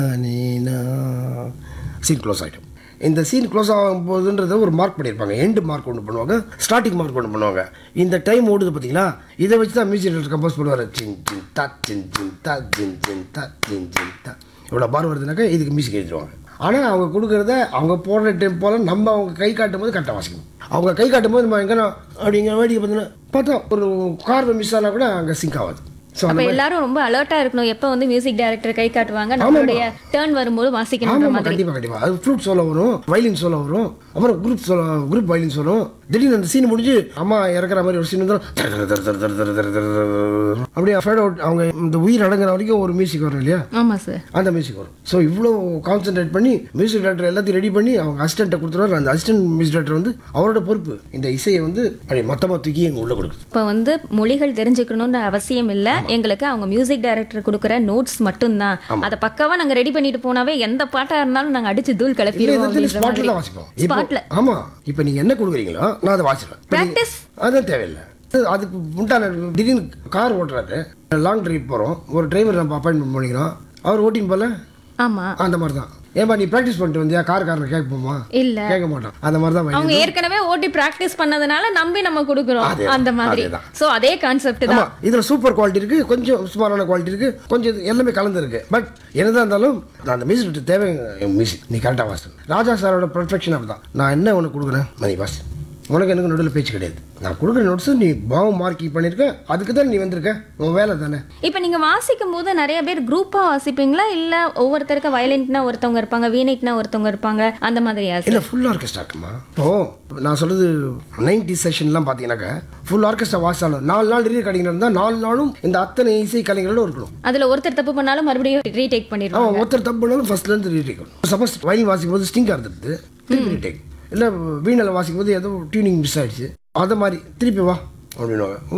Scene close ஆகிடும் இந்த scene close ஆகும் போதுன்றத ஒரு மார்க் பண்ணியிருப்பாங்க எண்டு மார்க் ஒன்று பண்ணுவாங்க ஸ்டார்டிங் மார்க் ஒன்று பண்ணுவாங்க இந்த டைம் ஓடுது பார்த்தீங்களா இதை வச்சு தான் மியூசிக் டேரக்டர் கம்போஸ் பண்ணுவார் சின் சின் தா சின் சின் தா ஜின் ஜின் தா ஜின் ஜின் தா இவ்வளோ பார் வருதுனாக்கா இதுக்கு மியூசிக் எழுதிடுவாங்க ஆனால் அவங்க கொடுக்குறத அவங்க போடுற டைம் போல் நம்ம அவங்க கை காட்டும் போது கரெக்டாக வாசிக்கணும் அவங்க கை காட்டும் போது நம்ம எங்கன்னா அப்படிங்கிற வேடிக்கை பார்த்தீங்கன்னா பார்த்தா ஒரு கார் மிஸ் ஆனால் கூட அங்கே சிங்க் ஆகாது ஸோ அப்ப எல்லாரும் ரொம்ப அலர்ட்டா இருக்கணும் எப்ப வந்து மியூசிக் டைரக்டர் கை காட்டுவாங்க நம்மளுடைய டேர்ன் வரும்போது வாசிக்கணுன்ற ஆமாம் மாதிரி கண்டிப்பாக கண்டிப்பாக அது ஃப்ளூட் சோலோ வரும் வயலின் சோலோ வரும் அப்புறம் குரூப் சோலோ குரூப் வயலின் வரும் திடீர்னு அந்த சீன் முடிஞ்சு அம்மா இறக்குற மாதிரி ஒரு சீன் வந்துடும் தர தர தர தர தர தர தர தர தர. அப்படியே ஃபேட் அவுட் அவங்க இந்த உயிர் அடங்குற வரைக்கும் ஒரு மியூசிக் வரும் இல்லையா ஆமா சார் அந்த மியூசிக் வரும் ஸோ இவ்வளோ கான்சென்ட்ரேட் பண்ணி மியூசிக் டேரக்டர் எல்லாத்தையும் ரெடி பண்ணி அவங்க அசிஸ்டண்ட்டை கொடுத்துருவாரு அந்த அசிஸ்டன்ட் மியூசிக் டேரக்டர் வந்து அவரோட பொறுப்பு இந்த இசையை வந்து அப்படி மொத்தமாக தூக்கி எங்கள் உள்ள கொடுக்குது இப்போ வந்து மொழிகள் தெரிஞ்சுக்கணும்னு அவசியம் இல்ல எங்களுக்கு அவங்க மியூசிக் டைரக்டர் கொடுக்குற நோட்ஸ் மட்டும்தான் அதை பக்காவா நாங்க ரெடி பண்ணிட்டு போனாவே எந்த பாட்டா இருந்தாலும் நாங்க அடிச்சு தூள் இல்லை கிளப்பிடுவோம் இதை அப்படின்ற ஸ்பாட்டில் மாதிரி தான் வாசிப்போம் இப்போ ஸ்பாட்ல ஆமாம் இப்போ நீங்கள் என்ன கொடுக்குறீங்களோ நான் அதை வாசிப்பேன் இப்ப நீங்க- Practice? அதான் தேவையில்லை அது- அதுக்கு உண்டான திடீர்னு கார் ஓட்டுறாரு லாங் டிரைவ் போகிறோம் ஒரு டிரைவர் நம்ம அப்பாயின்மெண்ட் பண்ணிக்கிறோம் அவர் ஓட்டிங் போல ஆமா அந்த மாதிரி தான் ஏன்பா நீ ப்ராக்டிஸ் பண்ணிட்டு வந்தியா கார் காரனை கேட்போமா இல்ல கேட்க மாட்டான் அந்த மாதிரி தான் அவங்க ஏற்கனவே ஓட்டி பிராக்டிஸ் பண்ணதுனால நம்பி நம்ம கொடுக்குறோம் அதேதான், அந்த மாதிரி அதேதான். சோ அதே கான்செப்ட் தான் ஆமா இதுல சூப்பர் குவாலிட்டி இருக்கு கொஞ்சம் சுமாரான குவாலிட்டி இருக்கு கொஞ்சம் இது எல்லாமே கலந்து இருக்கு பட் என்னதான் இருந்தாலும் நான் அந்த மியூசிக் தேவை மியூசிக் நீ கரெக்டாக வாசன் ராஜா சாரோட பர்ஃபெக்ஷன் அப்படிதான் நான் என்ன உனக்கு கொடுக்குறேன் மணி வாஸ் உனக்கு எனக்கு நடுவில் பேச்சு கிடையாது நான் கொடுக்குற நோட்ஸ் நீ பாவம் மார்க்கிங் பண்ணியிருக்க அதுக்கு தான் நீ வந்திருக்க உன் வேலை தானே இப்போ நீங்க வாசிக்கும் போது நிறைய பேர் குரூப்பா வாசிப்பீங்களா இல்ல ஒவ்வொருத்தருக்கு வயலின்ட்னா ஒருத்தவங்க இருப்பாங்க வீணைக்குனா ஒருத்தவங்க இருப்பாங்க அந்த மாதிரியா சார் இல்லை ஃபுல் ஆர்கெஸ்ட்ரா இருக்குமா இப்போ நான் சொல்றது நைன்டி செஷன்லாம் பார்த்தீங்கன்னாக்கா ஃபுல் ஆர்கெஸ்ட்ரா வாசாலும் நாலு நாள் ரீ கலைஞர் இருந்தால் நாலு நாளும் இந்த அத்தனை இசை கலைஞரோட இருக்கணும் அதுல ஒருத்தர் தப்பு பண்ணாலும் மறுபடியும் ரீடேக் பண்ணிடுவாங்க அவன் ஒருத்தர் தப்பு பண்ணாலும் ஃபர்ஸ்ட்லேருந்து ரீடேக் சப்போஸ் வயலின் வாசிக்கும் போது ஸ்டிங்காக இருந்தது திருப்பி ரீடேக் இல்லை வீணில் வாசிக்கும் போது ஏதோ டியூனிங் மிஸ் ஆயிடுச்சு அதை மாதிரி திருப்பி வா அப்படின்னுவாங்க